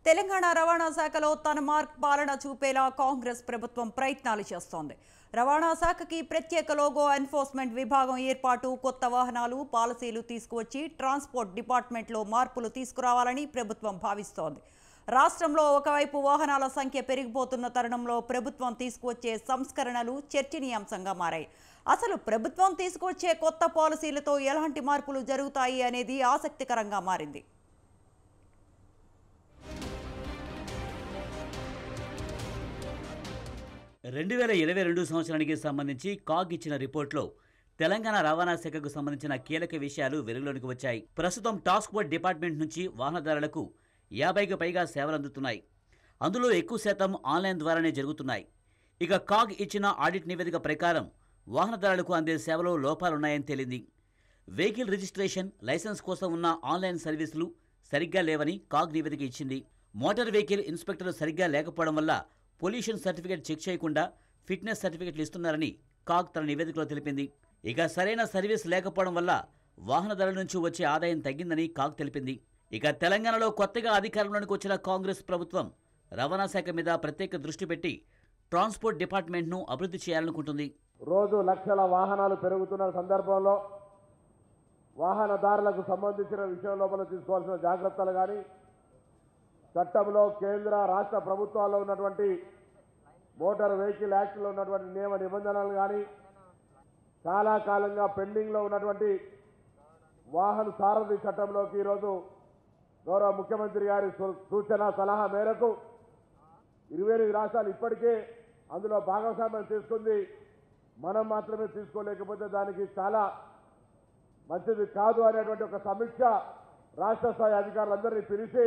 తెలంగాణ రవాణా శాఖలో తన మార్క్ పాలన చూపేలా కాంగ్రెస్ ప్రభుత్వం ప్రయత్నాలు చేస్తోంది రవాణా శాఖకి ప్రత్యేక లోగో ఎన్ఫోర్స్మెంట్ విభాగం ఏర్పాటు కొత్త వాహనాలు పాలసీలు తీసుకువచ్చి ట్రాన్స్పోర్ట్ డిపార్ట్మెంట్లో మార్పులు తీసుకురావాలని ప్రభుత్వం భావిస్తోంది రాష్ట్రంలో ఒకవైపు వాహనాల సంఖ్య పెరిగిపోతున్న తరుణంలో ప్రభుత్వం తీసుకువచ్చే సంస్కరణలు చర్చనీయాంశంగా మారాయి అసలు ప్రభుత్వం తీసుకువచ్చే కొత్త పాలసీలతో ఎలాంటి మార్పులు జరుగుతాయి అనేది ఆసక్తికరంగా మారింది రెండు వేల ఇరవై రెండు సంవత్సరానికి సంబంధించి కాగ్ ఇచ్చిన రిపోర్ట్లో తెలంగాణ రవాణా శాఖకు సంబంధించిన కీలక విషయాలు వెలుగులోనికి వచ్చాయి ప్రస్తుతం టాస్క్ ఫోర్స్ డిపార్ట్మెంట్ నుంచి వాహనదారులకు యాభైకి పైగా సేవలు అందుతున్నాయి అందులో ఎక్కువ శాతం ఆన్లైన్ ద్వారానే జరుగుతున్నాయి ఇక కాగ్ ఇచ్చిన ఆడిట్ నివేదిక ప్రకారం వాహనదారులకు అందే సేవలో లోపాలున్నాయని తేలింది వెహికల్ రిజిస్ట్రేషన్ లైసెన్స్ కోసం ఉన్న ఆన్లైన్ సర్వీసులు సరిగ్గా లేవని కాగ్ నివేదిక ఇచ్చింది మోటార్ వెహికల్ ఇన్స్పెక్టర్ సరిగ్గా లేకపోవడం వల్ల పొల్యూషన్ సర్టిఫికేట్ చెక్ చేయకుండా ఫిట్నెస్ సర్టిఫికేట్లు ఇస్తున్నారని కాగ్ తన నివేదికలో తెలిపింది ఇక సరైన సర్వీస్ లేకపోవడం వల్ల వాహనదారుల నుంచి వచ్చే ఆదాయం తగ్గిందని కాగ్ తెలిపింది ఇక తెలంగాణలో కొత్తగా అధికారంలోకి వచ్చిన కాంగ్రెస్ ప్రభుత్వం రవాణా శాఖ మీద ప్రత్యేక దృష్టి పెట్టి ట్రాన్స్పోర్ట్ డిపార్ట్మెంట్ను అభివృద్ధి చేయాలనుకుంటుంది రోజు లక్షల వాహనాలు పెరుగుతున్న సందర్భంలో వాహనదారులకు సంబంధించిన విషయం లోపల తీసుకోవాల్సిన జాగ్రత్తలు కానీ చట్టంలో కేంద్ర రాష్ట్ర ప్రభుత్వాల్లో ఉన్నటువంటి మోటార్ వెహికల్ యాక్ట్లో ఉన్నటువంటి నియమ నిబంధనలు కానీ చాలా కాలంగా పెండింగ్లో ఉన్నటువంటి వాహన సారథి చట్టంలోకి ఈరోజు గౌరవ ముఖ్యమంత్రి గారి సూ- సూచన సలహా మేరకు ఇరవై ఎనిమిది రాష్ట్రాలు ఇప్పటికే అందులో భాగస్వామ్యం తీసుకుంది మనం మాత్రమే తీసుకోలేకపోతే దానికి చాలా మంచిది కాదు అనేటువంటి ఒక సమీక్ష రాష్ట్ర స్థాయి అధికారులందరినీ పిలిచి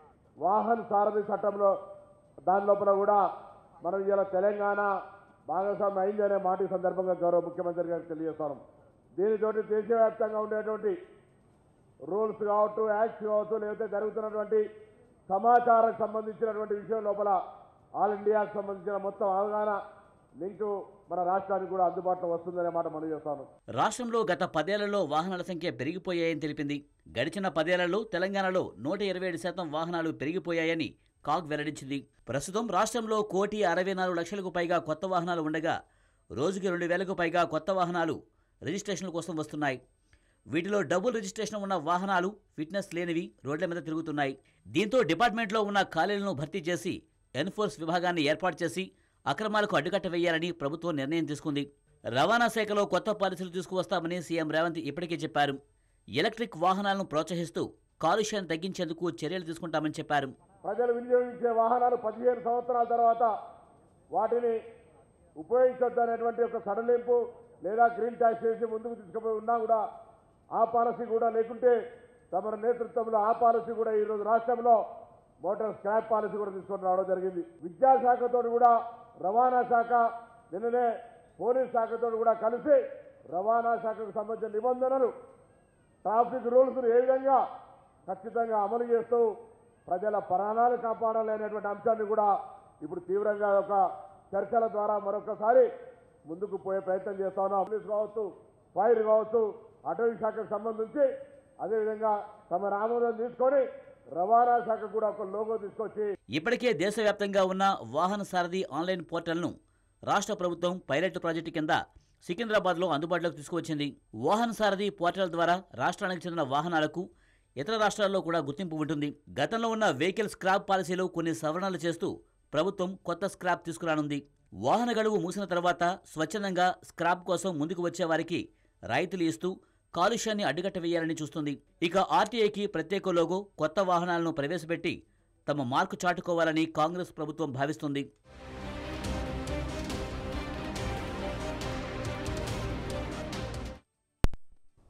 వాహన్ సారథి చట్టంలో దాని లోపల కూడా మనం ఇలా తెలంగాణ భాగస్వామ్యం అయింది అనే మాట ఈ సందర్భంగా గౌరవ ముఖ్యమంత్రి గారికి తెలియజేస్తాను దీనితోటి దేశవ్యాప్తంగా ఉండేటువంటి రూల్స్ కావచ్చు యాక్ట్స్ కావచ్చు లేకపోతే జరుగుతున్నటువంటి సమాచారం సంబంధించినటువంటి విషయం లోపల ఆల్ ఇండియాకు సంబంధించిన మొత్తం అవగాహన లింకు మన రాష్ట్రానికి కూడా అందుబాటులో వస్తుందనే మాట మనం చేస్తాను రాష్ట్రంలో గత పదేళ్లలో వాహనాల సంఖ్య పెరిగిపోయాయని తెలిపింది గడిచిన పదేళ్లలో తెలంగాణలో నూట ఇరవై ఏడు శాతం వాహనాలు పెరిగిపోయాయని కాగ్ వెల్లడించింది ప్రస్తుతం రాష్ట్రంలో కోటి అరవై నాలుగు లక్షలకు పైగా కొత్త వాహనాలు ఉండగా రోజుకి రెండు వేలకు పైగా కొత్త వాహనాలు రిజిస్ట్రేషన్ల కోసం వస్తున్నాయి వీటిలో డబుల్ రిజిస్ట్రేషన్ ఉన్న వాహనాలు ఫిట్నెస్ లేనివి రోడ్ల మీద తిరుగుతున్నాయి దీంతో డిపార్ట్మెంట్లో ఉన్న ఖాళీలను భర్తీ చేసి ఎన్ఫోర్స్ విభాగాన్ని ఏర్పాటు చేసి అక్రమాలకు అడ్డుకట్ట వేయాలని ప్రభుత్వం నిర్ణయం తీసుకుంది రవాణా శాఖలో కొత్త పాలసీలు తీసుకువస్తామని సీఎం రేవంత్ ఇప్పటికే చెప్పారు ఎలక్ట్రిక్ వాహనాలను ప్రోత్సహిస్తూ కాలుష్యాన్ని తగ్గించేందుకు చర్యలు తీసుకుంటామని చెప్పారు ప్రజలు వినియోగించే వాహనాలు పదిహేను సంవత్సరాల తర్వాత వాటిని ఉపయోగించొద్దు అనేటువంటి ఒక సడలింపు లేదా గ్రీన్ ట్యాక్స్ చేసి ముందుకు తీసుకుపోయి ఉన్నా కూడా ఆ పాలసీ కూడా లేకుంటే తమ నేతృత్వంలో ఆ పాలసీ కూడా ఈరోజు రాష్ట్రంలో మోటార్ స్క్రాప్ పాలసీ కూడా తీసుకొని రావడం జరిగింది విద్యాశాఖతో కూడా రవాణా శాఖ నిన్ననే పోలీస్ శాఖతో కూడా కలిసి రవాణా శాఖకు సంబంధించిన నిబంధనలు ట్రాఫిక్ రూల్స్ ఏ విధంగా ఖచ్చితంగా అమలు చేస్తూ ప్రజల ప్రాణాలు కాపాడాలి అనేటువంటి అంశాన్ని కూడా ఇప్పుడు తీవ్రంగా ఒక చర్చల ద్వారా మరొకసారి ముందుకు పోయే ప్రయత్నం చేస్తా ఉన్నాం పోలీస్ కావచ్చు ఫైర్ కావచ్చు అటవీ శాఖకు సంబంధించి అదేవిధంగా తమ ఆమోదం తీసుకొని రవాణా శాఖ కూడా ఒక లోగో తీసుకొచ్చి ఇప్పటికే దేశవ్యాప్తంగా ఉన్న వాహన సారథి ఆన్లైన్ పోర్టల్ను రాష్ట్ర ప్రభుత్వం పైలట్ ప్రాజెక్టు కింద సికింద్రాబాద్లో అందుబాటులోకి తీసుకువచ్చింది వాహన సారథి పోర్టల్ ద్వారా రాష్ట్రానికి చెందిన వాహనాలకు ఇతర రాష్ట్రాల్లో కూడా గుర్తింపు ఉంటుంది గతంలో ఉన్న వెహికల్ స్క్రాప్ పాలసీలో కొన్ని సవరణలు చేస్తూ ప్రభుత్వం కొత్త స్క్రాప్ తీసుకురానుంది వాహన గడువు మూసిన తర్వాత స్వచ్ఛందంగా స్క్రాప్ కోసం ముందుకు వచ్చే వారికి రాయితీలు ఇస్తూ కాలుష్యాన్ని అడ్డుకట్ట వేయాలని చూస్తుంది ఇక ఆర్టీఐకి ప్రత్యేక లోగో కొత్త వాహనాలను ప్రవేశపెట్టి తమ మార్కు చాటుకోవాలని కాంగ్రెస్ ప్రభుత్వం భావిస్తుంది